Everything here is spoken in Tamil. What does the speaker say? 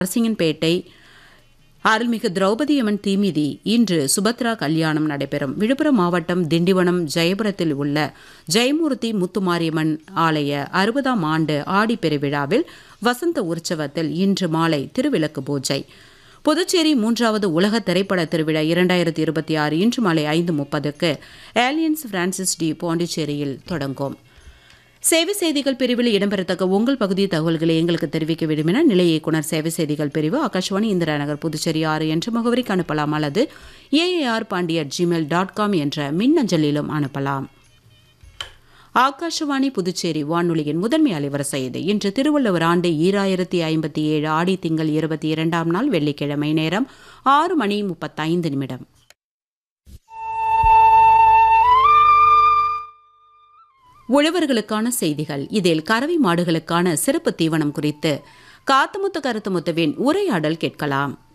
நரசிங்கன்பேட்டை அருள்மிகு திரௌபதியம்மன் தீமிதி இன்று சுபத்ரா கல்யாணம் நடைபெறும் விழுப்புரம் மாவட்டம் திண்டிவனம் ஜெயபுரத்தில் உள்ள ஜெயமூர்த்தி முத்துமாரியம்மன் ஆலய அறுபதாம் ஆண்டு ஆடி பெருவிழாவில் வசந்த உற்சவத்தில் இன்று மாலை திருவிளக்கு பூஜை புதுச்சேரி மூன்றாவது உலக திரைப்பட திருவிழா இரண்டாயிரத்தி இருபத்தி ஆறு இன்று மாலை ஐந்து முப்பதுக்கு ஏலியன்ஸ் பிரான்சிஸ் டி பாண்டிச்சேரியில் தொடங்கும் சேவை செய்திகள் பிரிவில் இடம்பெறத்தக்க உங்கள் பகுதி தகவல்களை எங்களுக்கு தெரிவிக்க வேண்டும் என நிலைய இயக்குனர் சேவை செய்திகள் பிரிவு ஆகாஷ்வாணி இந்திரா நகர் புதுச்சேரி ஆறு என்ற முகவரிக்கு அனுப்பலாம் அல்லது A A R Pandi at Gmail dot com என்ற மின்னஞ்சலிலும் அனுப்பலாம் ஆகாஷவாணி புதுச்சேரி வானொலியின் முதன்மை அலைவரிசை இது இன்று திருவள்ளுவர் ஆண்டு ஈராயிரத்தி ஐம்பத்தி ஏழு ஆடி திங்கள் இருபத்தி இரண்டாம் நாள் வெள்ளிக்கிழமை நேரம் ஆறு மணி முப்பத்தைந்து நிமிடம் உழவர்களுக்கான செய்திகள் இதில் கறவை மாடுகளுக்கான சிறப்பு தீவனம் குறித்து காத்துமுத்து கருத்துமுத்துவின் உரையாடல் கேட்கலாம்